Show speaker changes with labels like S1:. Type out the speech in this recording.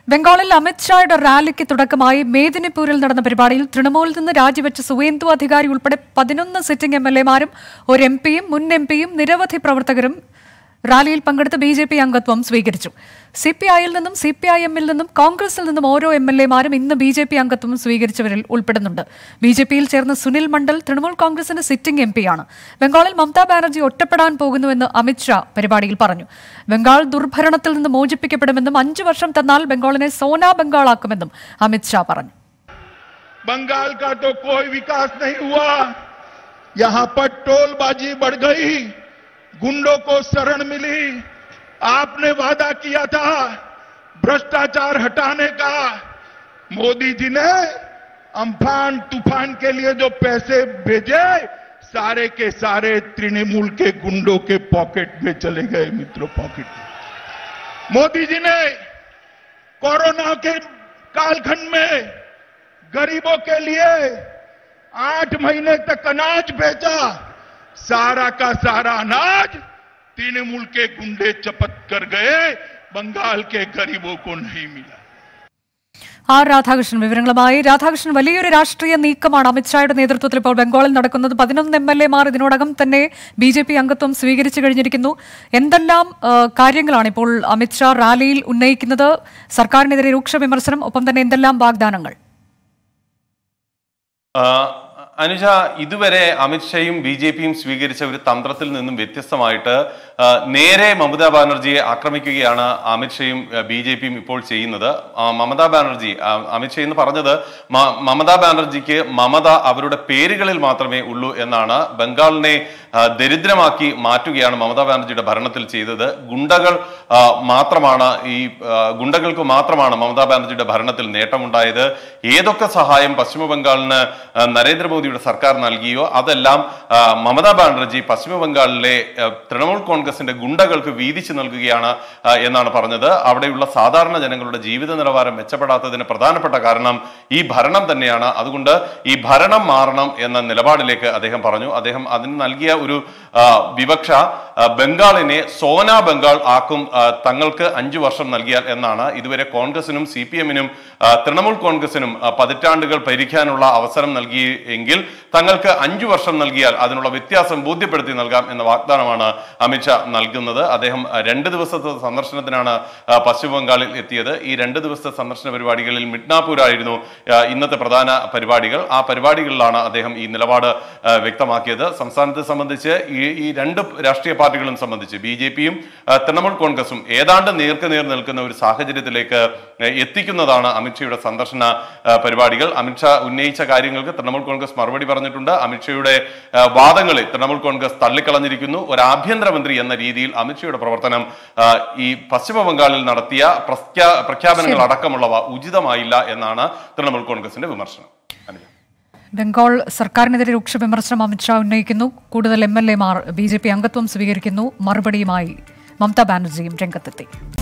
S1: ബംഗാളിൽ അമിത്ഷായുടെ റാലിക്ക് തുടക്കമായി മേദിനിപൂരിൽ നടന്ന പരിപാടിയിൽ തൃണമൂലിൽ നിന്ന് രാജിവെച്ച സുവേന്ദു അധികാരി ഉൾപ്പെടെ പതിനൊന്ന് സിറ്റിംഗ് എം എൽ എമാരും ഒരു എം പിയും മുൻ എം പിയും നിരവധി പ്രവർത്തകരും റാലിയിൽ പങ്കെടുത്ത് ബി ജെ പി അംഗത്വം സ്വീകരിച്ചു സി പി ഐയിൽ നിന്നും സി പി ഐ എമ്മിൽ നിന്നും കോൺഗ്രസിൽ നിന്നും ഓരോ എം എൽ എമാരും ഇന്ന് ബി ജെ പി അംഗത്വം സ്വീകരിച്ചവരിൽ ഉൾപ്പെടുന്നുണ്ട് ബി ജെ പിയിൽ ചേർന്ന സുനിൽ മണ്ഡൽ തൃണമൂൽ കോൺഗ്രസിന്റെ സിറ്റിംഗ് എം പിയാണ് ബംഗാളിൽ മമതാ ബാനർജി ഒറ്റപ്പെടാൻ പോകുന്നുവെന്ന് അമിത്ഷാ പരിപാടിയിൽ പറഞ്ഞു ബംഗാൾ ദുർഭരണത്തിൽ നിന്ന് മോചിപ്പിക്കപ്പെടുമെന്നും അഞ്ചു വർഷം തന്നാൽ ബംഗാളിനെ സോനാ ബംഗാളാക്കുമെന്നും അമിത്ഷാ പറഞ്ഞു
S2: बंगाल का तो कोई विकास नहीं हुआ यहां पर टोलबाजी बढ़ गई गुंडों को शरण मिली आपने वादा किया था भ्रष्टाचार हटाने का मोदी जी ने अम्फान तूफान के लिए जो पैसे भेजे सारे के सारे तृणमूल के गुंडों के पॉकेट में चले गए मित्रों पॉकेट में मोदी जी ने कोरोना के कालखंड में गरीबों के लिए आठ महीने तक अनाज बेचा सारा का सारा अनाज तृणमूल के गुंडे चपत कर गए बंगाल के गरीबों को नहीं मिला
S1: ആർ രാധാകൃഷ്ണൻ വിവരങ്ങളുമായി രാധാകൃഷ്ണൻ വലിയൊരു രാഷ്ട്രീയ നീക്കമാണ് അമിത്ഷായുടെ നേതൃത്വത്തിൽ ഇപ്പോൾ ബംഗാളിൽ നടക്കുന്നത് പതിനൊന്ന് എം എൽ എമാർ ഇതിനോടകം തന്നെ ബി ജെ പി അംഗത്വം സ്വീകരിച്ചു കഴിഞ്ഞിരിക്കുന്നു എന്തെല്ലാം ആ, കാര്യങ്ങളാണ് ഇപ്പോൾ അമിത്ഷാ റാലിയിൽ ഉന്നയിക്കുന്നത് സർക്കാരിനെതിരെ രൂക്ഷ വിമർശനം ഒപ്പം തന്നെ എന്തെല്ലാം വാഗ്ദാനങ്ങൾ
S3: ആ, അനുജ ഇതുവരെ അമിത്ഷായും ബി ജെ പിയും സ്വീകരിച്ച ഒരു തന്ത്രത്തിൽ നിന്നും വ്യത്യസ്തമായിട്ട് ആ, നേരെ മമതാ ബാനർജിയെ ആക്രമിക്കുകയാണ് അമിത്ഷായും ബി ജെ പിയും ഇപ്പോൾ ചെയ്യുന്നത് ആ, മമതാ ബാനർജി ആ, അമിത്ഷാ എന്ന് പറഞ്ഞത് മ- മമതാ ബാനർജിക്ക് മമത അവരുടെ പേരുകളിൽ മാത്രമേ ഉള്ളൂ എന്നാണ് ബംഗാളിനെ ആ, ദരിദ്രമാക്കി മാറ്റുകയാണ് മമതാ ബാനർജിയുടെ ഭരണത്തിൽ ചെയ്തത് ഗുണ്ടകൾ ആ, മാത്രമാണ് ഈ ആ, ഗുണ്ടകൾക്ക് മാത്രമാണ് മമതാ ബാനർജിയുടെ ഭരണത്തിൽ നേട്ടമുണ്ടായത് ഏതൊക്കെ സഹായം പശ്ചിമ ബംഗാളിന് ആ, നരേന്ദ്രമോദിയുടെ സർക്കാർ നൽകിയോ അതെല്ലാം ആ, മമതാ ബാനർജി പശ്ചിമ ബംഗാളിലെ ആ, തൃണമൂൽ കോൺഗ്രസിന്റെ ഗുണ്ടകൾക്ക് വീതിച്ചു നൽകുകയാണ് ആ, എന്നാണ് പറഞ്ഞത് അവിടെയുള്ള സാധാരണ ജനങ്ങളുടെ ജീവിത നിലവാരം മെച്ചപ്പെടാത്തതിന് പ്രധാനപ്പെട്ട കാരണം ഈ ഭരണം തന്നെയാണ് അതുകൊണ്ട് ഈ ഭരണം മാറണം എന്ന നിലപാടിലേക്ക് അദ്ദേഹം പറഞ്ഞു അദ്ദേഹം അതിന് നൽകിയ ഒരു ആ, വിവക്ഷ ആ, ബംഗാളിനെ സോനാ ബംഗാൾ ആക്കും ആ, തങ്ങൾക്ക് അഞ്ചു വർഷം നൽകിയാൽ എന്നാണ് ഇതുവരെ കോൺഗ്രസിനും സി പി എമ്മിനും തൃണമൂൽ കോൺഗ്രസിനും ആ, പതിറ്റാണ്ടുകൾ ഭരിക്കാനുള്ള അവസരം നൽകി എങ്കിൽ തങ്ങൾക്ക് അഞ്ചു വർഷം നൽകിയാൽ അതിനുള്ള വ്യത്യാസം ബോധ്യപ്പെടുത്തി നൽകാം എന്ന വാഗ്ദാനമാണ് അമിത്ഷാ നൽകുന്നത് അദ്ദേഹം ആ, രണ്ട് ദിവസത്തെ സന്ദർശനത്തിനാണ് ആ, പശ്ചിമ ബംഗാളിൽ എത്തിയത് ഈ രണ്ട് ദിവസത്തെ സന്ദർശന പരിപാടികളിൽ മിഡ്നാപൂരായിരുന്നു ആ, ഇന്നത്തെ പ്രധാന പരിപാടികൾ ആ പരിപാടികളിലാണ് അദ്ദേഹം ഈ നിലപാട് ആ, വ്യക്തമാക്കിയത് സംസ്ഥാനത്തെ സംബന്ധിച്ച് ഈ ഈ രണ്ട് രാഷ്ട്രീയ പാർട്ടികളും സംബന്ധിച്ച് ബി ജെ പിയും തൃണമൂൽ കോൺഗ്രസും ഏതാണ്ട് നേർക്ക് നേർ നിൽക്കുന്ന ഒരു സാഹചര്യത്തിലേക്ക് ആ, എത്തിക്കുന്നതാണ് അമിത്ഷായുടെ സന്ദർശന ആ, പരിപാടികൾ അമിത്ഷാ ഉന്നയിച്ച കാര്യങ്ങൾക്ക് തൃണമൂൽ കോൺഗ്രസ് മറുപടി പറഞ്ഞിട്ടുണ്ട് അമിത്ഷായുടെ ആ, വാദങ്ങളെ തൃണമൂൽ കോൺഗ്രസ് തള്ളിക്കളഞ്ഞിരിക്കുന്നു ഒരു ആഭ്യന്തരമന്ത്രി എന്ന രീതിയിൽ അമിത്ഷായുടെ പ്രവർത്തനം ആ, ഈ പശ്ചിമ ബംഗാളിൽ നടത്തിയ പ്രഖ്യാ പ്രഖ്യാപനങ്ങൾ അടക്കമുള്ളവ ഉചിതമായില്ല എന്നാണ് തൃണമൂൽ കോൺഗ്രസിന്റെ വിമർശനം അനുജ
S1: ബംഗാൾ സർക്കാരിനെതിരെ രൂക്ഷ വിമർശനം അമിത്ഷാ ഉന്നയിക്കുന്നു കൂടുതൽ എം എൽ എമാർ ബി ജെ പി അംഗത്വം സ്വീകരിക്കുന്നു മറുപടിയുമായി മമതാ ബാനർജിയും രംഗത്തെത്തി